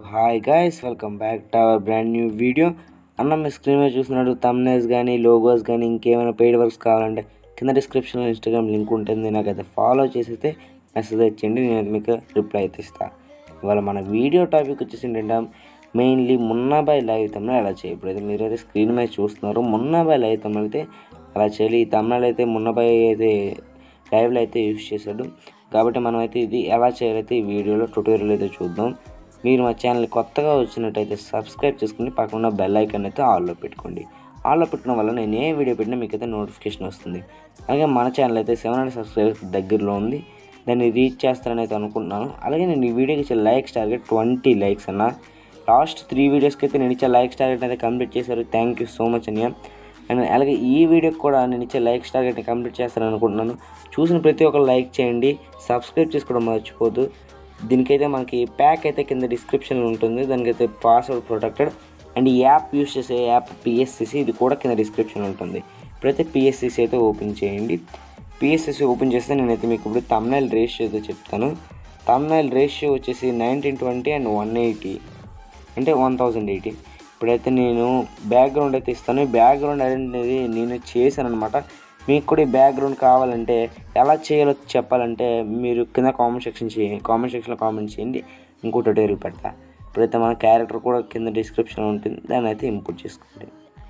Hi guys welcome back to our brand new video అన్న మీ screen మీద చూస్తున్నాడు తమ్నైల్స్ కానీ లోగోస్ కానీ ఇంకేమైనా పెయిడ్ వర్క్స్ కావాలంటే కింద డిస్క్రిప్షన్లో ఇన్స్టాగ్రామ్ లింక్ ఉంటుంది నాకైతే ఫాలో చేసితే మెసేజ్ ఇచ్చేయండి నేను మీకు రిప్లై అయితే ఇస్తాను ఇవాళ మన వీడియో టాపిక్ వచ్చేసి ఏంటంటే మెయిన్లీ మున్నాబాయ్ లైవ్ తమ్ముడు ఎలా చేయాలి ఇప్పుడైతే మీరైతే స్క్రీన్ మీద చూస్తున్నారు మున్నాబాయ్ లైవ్ తమ్ముడు అయితే అలా చేయాలి ఈ తమ్ముడు అయితే మున్నాబాయ్ అయితే లైవ్లో అయితే యూస్ చేశాడు కాబట్టి మనం అయితే ఇది ఎలా చేయాలైతే ఈ వీడియోలో ట్యూటోరియల్ అయితే చూద్దాం మీరు మా ఛానల్ కొత్తగా వచ్చినట్టయితే సబ్స్క్రైబ్ చేసుకుని పక్కన బెల్ ఐకాన్ అయితే ఆల్లో పెట్టుకోండి ఆల్లో పెట్టడం వల్ల నేను ఏ వీడియో పెట్టినా మీకు అయితే నోటిఫికేషన్ వస్తుంది అలాగే మన ఛానల్ అయితే సెవెన్ హండ్రెడ్ సబ్స్క్రైబర్స్ దగ్గరలో ఉంది దాన్ని రీచ్ చేస్తారని అయితే అనుకుంటున్నాను అలాగే నేను ఈ వీడియోకి ఇచ్చే లైక్స్ టార్గెట్ ట్వంటీ లైక్స్ అన్న లాస్ట్ త్రీ వీడియోస్కి అయితే నేను ఇచ్చే లైక్స్ టార్గెట్ అయితే కంప్లీట్ చేశారు థ్యాంక్ యూ సో మచ్ అన్నయ్య అండ్ అలాగే ఈ వీడియోకి కూడా నేను ఇచ్చే లైక్స్ టార్గెట్ని కంప్లీట్ చేస్తాను అనుకుంటున్నాను చూసిన ప్రతి ఒక్కరు లైక్ చేయండి సబ్స్క్రైబ్ చేసుకోవడం మర్చిపోదు దీనికైతే మనకి ప్యాక్ అయితే కింద డిస్క్రిప్షన్లో ఉంటుంది దానికైతే పాస్వర్డ్ ప్రొటెక్టెడ్ అండ్ ఈ యాప్ యూస్ చేసే యాప్ పిఎస్సిసి ఇది కూడా కింద డిస్క్రిప్షన్ ఉంటుంది ఇప్పుడైతే పిఎస్సిసి అయితే ఓపెన్ చేయండి పిఎస్సిసి ఓపెన్ చేస్తే నేనైతే మీకు ఇప్పుడు తమ్నైల్ రేషియో అయితే చెప్తాను తమ్నైల్ రేషియో వచ్చేసి nineteen twenty and one eighty అంటే వన్ థౌజండ్ ఎయిటీ ఇప్పుడైతే నేను బ్యాక్గ్రౌండ్ అయితే ఇస్తాను బ్యాక్గ్రౌండ్ అనేది నేను చేశాను అనమాట మీకు కూడా ఈ బ్యాక్గ్రౌండ్ కావాలంటే ఎలా చేయాలో చెప్పాలంటే మీరు కింద కామెంట్ సెక్షన్ చేయండి కామెంట్ సెక్షన్లో కామెంట్ చేయండి ఇంకో ట్యూటోరియల్ పెడతా ఇప్పుడైతే మన క్యారెక్టర్ కూడా కింద డిస్క్రిప్షన్ ఉంటుంది దాన్ని అయితే ఇంపోర్ట్ చేసుకోండి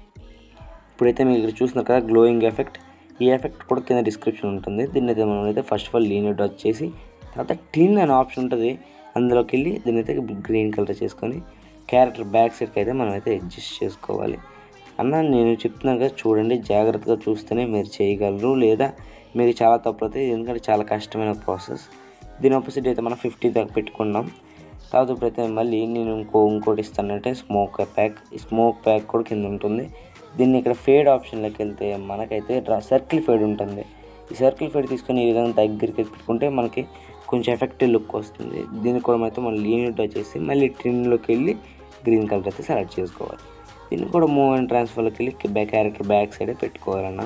ఇప్పుడైతే మీరు ఇక్కడ చూస్తున్నారు కదా గ్లోయింగ్ ఎఫెక్ట్ ఈ ఎఫెక్ట్ కూడా కింద డిస్క్రిప్షన్ ఉంటుంది దీన్ని అయితే మనం అయితే ఫస్ట్ ఆఫ్ ఆల్ లీనెట్ డాట్ చేసి తర్వాత టిన్ అనే ఆప్షన్ ఉంటుంది అందులోకి వెళ్ళి దీన్ని అయితే గ్రీన్ కలర్ చేసుకొని క్యారెక్టర్ బ్యాక్ సైడ్కి అయితే మనం అయితే అడ్జస్ట్ చేసుకోవాలి అన్న నేను చెప్తున్నాను కదా చూడండి జాగ్రత్తగా చూస్తేనే మీరు చేయగలరు లేదా మీకు చాలా తప్పు అవుతాయి ఎందుకంటే చాలా కష్టమైన ప్రాసెస్ దీని ఆపోజిట్ అయితే మనం ఫిఫ్టీ దాకా పెట్టుకున్నాం తర్వాత ఇప్పుడైతే మళ్ళీ నేను ఇంకో ఇంకోటి ఇస్తానంటే స్మోక్ ప్యాక్ ఈ స్మోక్ ప్యాక్ కూడా కింద ఉంటుంది దీన్ని ఇక్కడ ఫేడ్ ఆప్షన్లోకి వెళ్తే మనకైతే సర్కిల్ ఫేడ్ ఉంటుంది ఈ సర్కిల్ ఫేడ్ తీసుకొని ఈ విధంగా దగ్గరికి పెట్టుకుంటే మనకి కొంచెం ఎఫెక్టివ్ లుక్ వస్తుంది దీని కూడా అయితే మనం లీనిట్ వచ్చేసి మళ్ళీ ట్రిన్లోకి వెళ్ళి గ్రీన్ కలర్ అయితే సెలెక్ట్ చేసుకోవాలి దీన్ని కూడా మూవ్ అండ్ ట్రాన్స్ఫర్లోకి వెళ్ళి బ్యాక్ క్యారెక్టర్ బ్యాక్ సైడే పెట్టుకోవాలన్నా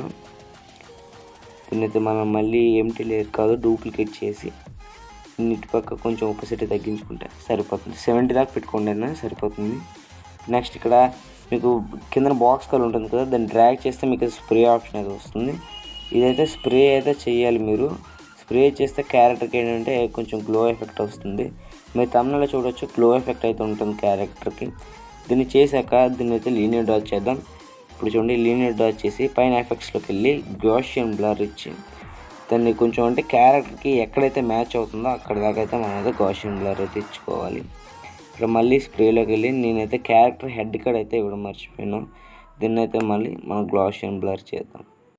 దీన్ని అయితే మనం మళ్ళీ ఎంటీ లేయర్ కాదు డూప్లికేట్ చేసి ఇటు పక్క కొంచెం ఒపసిటీ తగ్గించుకుంటే సరిపోతుంది సెవెంటీ దాకా పెట్టుకోండి అన్న సరిపోతుంది నెక్స్ట్ ఇక్కడ మీకు కింద బాక్స్ కలర్ ఉంటుంది కదా దాన్ని డ్రాగ్ చేస్తే మీకు స్ప్రే ఆప్షన్ అయితే వస్తుంది ఇదైతే స్ప్రే అయితే చేయాలి మీరు స్ప్రే చేస్తే క్యారెక్టర్కి ఏంటంటే కొంచెం గ్లో ఎఫెక్ట్ వస్తుంది మీరు తమిళలో చూడొచ్చు గ్లో ఎఫెక్ట్ అయితే ఉంటుంది క్యారెక్టర్కి దీన్ని చేశాక దీన్ని అయితే లీనియర్ డాట్ చేద్దాం ఇప్పుడు చూడండి లీనియర్ డాట్ చేసి పైన ఎఫెక్ట్స్లోకి వెళ్ళి గ్లోషియన్ బ్లర్ ఇచ్చి దాన్ని కొంచెం అంటే క్యారెక్టర్కి ఎక్కడైతే మ్యాచ్ అవుతుందో అక్కడ దాకా అయితే మనం అయితే గోషియన్ బ్లర్ అయితే ఇచ్చుకోవాలి ఇక్కడ మళ్ళీ స్ప్రేలోకి వెళ్ళి నేనైతే క్యారెక్టర్ హెడ్ కార్డ్ అయితే ఇవ్వడం మర్చిపోయాను దీన్ని అయితే మళ్ళీ మనం గ్లాషియన్ బ్లర్ చేద్దాం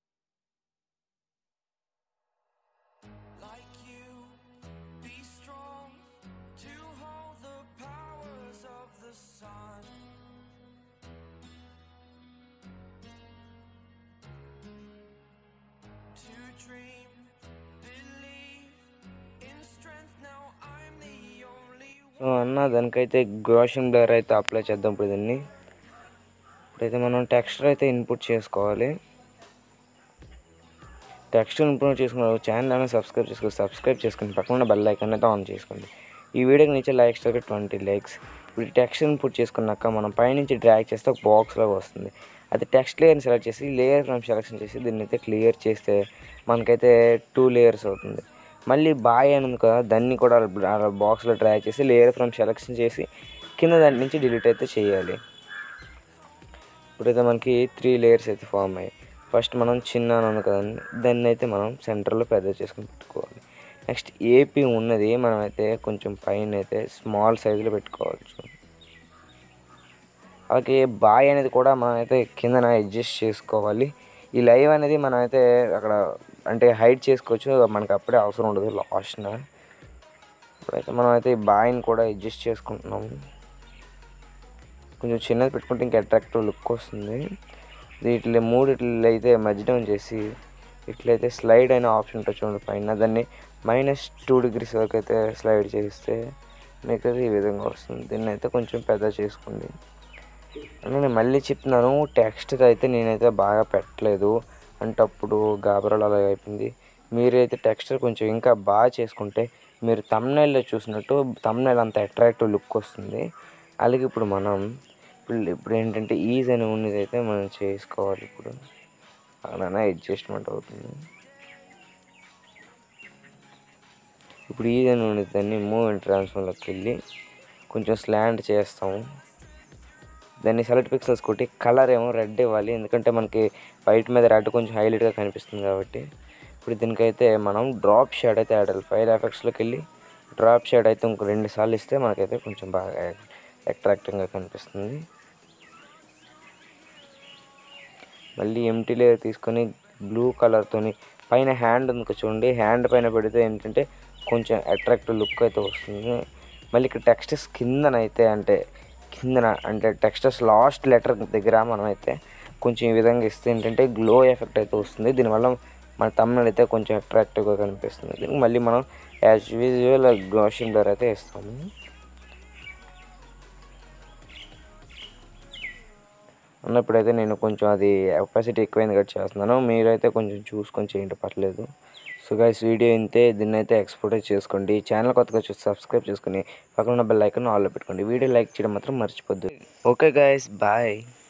like you. Be strong to hold the powers of the sun. To dream, believe in strength. Now I'm the only one. So అన్న దానికైతే గ్రోషన్ బ్లర్ అయితే అప్లై చేద్దాం ఇప్పుడు దీన్ని ఇప్పుడైతే మనం టెక్స్చర్ అయితే ఇన్పుట్ చేసుకోవాలి టెక్స్చర్ ఇన్పుట్ చేసుకున్న ఛానల్ అయినా సబ్స్క్రైబ్ చేసుకోండి సబ్స్క్రైబ్ చేసుకోండి పక్కన బెల్ ఐకాన్ అయితే ఆన్ చేసుకోండి ఈ వీడియోకి నుంచి లైక్స్ దగ్గర ట్వంటీ లైక్స్ ఇప్పుడు టెక్స్చర్ ఇన్పుట్ చేసుకున్నాక మనం పైనుంచి డ్రాగ్ చేస్తే ఒక బాక్స్ లాగా వస్తుంది అది టెక్స్ట్ లేయర్ని సెలెక్ట్ చేసి లేయర్ ఫ్రమ్ సెలెక్షన్ చేసి దీన్ని అయితే క్లియర్ చేస్తే మనకైతే టూ లేయర్స్ అవుతుంది మళ్ళీ బాయ్ అని ఉంది కదా దాన్ని కూడా బాక్స్లో డ్రాగ్ చేసి లేయర్ ఫ్రమ్ సెలెక్షన్ చేసి కింద దాని నుంచి డిలీట్ అయితే చేయాలి ఇప్పుడైతే మనకి త్రీ లేయర్స్ అయితే ఫామ్ అయ్యాయి ఫస్ట్ మనం చిన్న అని ఉంది కదండి దాన్ని అయితే మనం సెంటర్లో పెద్ద చేసుకుని పెట్టుకోవాలి నెక్స్ట్ ఏపీ ఉన్నది మనం అయితే కొంచెం పైన అయితే స్మాల్ సైజులో పెట్టుకోవాలి చూడండి. అలాగే బాయ్ అనేది కూడా మనం అయితే కిందన అడ్జస్ట్ చేసుకోవాలి ఈ లైవ్ అనేది మనం అయితే అక్కడ అంటే హైడ్ చేసుకోవచ్చు మనకి అప్పుడే అవసరం ఉండదు లాస్ట్న ఇప్పుడైతే మనం అయితే ఈ బాయ్ని కూడా అడ్జస్ట్ చేసుకుంటున్నాము కొంచెం చిన్నది పెట్టుకుంటే ఇంకా అట్రాక్టివ్ లుక్ వస్తుంది వీటిలో మూడు ఇట్లా అయితే మధ్యలో చేసి ఇట్లయితే స్లైడ్ అయిన ఆప్షన్ ఉంటుంది చూడండి పైన దాన్ని మైనస్ టూ డిగ్రీస్ వరకు అయితే స్లైడ్ చేస్తే మీకు అయితే ఈ విధంగా వస్తుంది దీన్ని అయితే కొంచెం పెద్ద చేసుకోండి నేను మళ్ళీ చెప్తున్నాను టెక్స్ట్ అయితే నేనైతే బాగా పెట్టలేదు అంటే అప్పుడు గాబరాలు అలా అయిపోయింది మీరైతే టెక్స్చర్ కొంచెం ఇంకా బాగా చేసుకుంటే మీరు తమ్నైల్లో చూసినట్టు తమ్నైల్ అంత అట్రాక్టివ్ లుక్ వస్తుంది అలాగే ఇప్పుడు మనం ఇప్పుడు ఇప్పుడు ఏంటంటే ఈజ్ అని ఉన్నది అయితే మనం చేసుకోవాలి ఇప్పుడు అలానే అడ్జస్ట్మెంట్ అవుతుంది ఇప్పుడు ఈజ్ అని ఉన్నది దాన్ని మూవ్ అండ్ ట్రాన్స్ఫర్లోకి వెళ్ళి కొంచెం స్లాంట్ చేస్తాము దాన్ని సెలెక్ట్ పిక్సెల్స్ కొట్టి కలర్ ఏమో రెడ్ ఇవ్వాలి ఎందుకంటే మనకి వైట్ మీద రెడ్ కొంచెం హైలైట్గా కనిపిస్తుంది కాబట్టి ఇప్పుడు దీనికైతే మనం డ్రాప్ షేడ్ అయితే ఆడాలి ఫైర్ ఎఫెక్ట్స్లోకి వెళ్ళి డ్రాప్ షేడ్ అయితే ఇంకో రెండు సార్లు ఇస్తే మనకైతే కొంచెం బాగా అట్రాక్టింగ్గా కనిపిస్తుంది మళ్ళీ ఎంటీ లేయర్ తీసుకొని బ్లూ కలర్తోని పైన హ్యాండ్ ఉంది కదా చూడండి హ్యాండ్ పైన పెడితే ఏంటంటే కొంచెం అట్రాక్టివ్ లుక్ అయితే వస్తుంది మళ్ళీ ఇక్కడ టెక్స్టర్స్ కిందనైతే అంటే కిందన అంటే టెక్స్టర్స్ లాస్ట్ లెటర్ దగ్గర మనం అయితే కొంచెం ఈ విధంగా ఇస్తే ఏంటంటే గ్లో ఎఫెక్ట్ అయితే వస్తుంది దీనివల్ల మన తమ్ముడు అయితే కొంచెం అట్రాక్టివ్గా కనిపిస్తుంది దీనికి మళ్ళీ మనం యాజ్ యూజువల్ గ్లోషింగ్ బ్లర్ అయితే ఇస్తాము అన్నప్పుడైతే నేను కొంచెం అది కెపాసిటీ ఎక్కువైంది కట్ చేస్తున్నాను మీరైతే కొంచెం చూసుకొని చేయండి పర్లేదు సో గైస్ వీడియో ఇంతే దీన్ని అయితే ఎక్స్పోర్ట్ చేసుకోండి ఛానల్ కొత్తగా చూసి సబ్స్క్రైబ్ చేసుకుని పక్కన ఉన్న బెల్ ఐకాన్ ఆల్లో పెట్టుకోండి వీడియో లైక్ చేయడం మాత్రం మర్చిపోద్దు ఓకే గైస్ బాయ్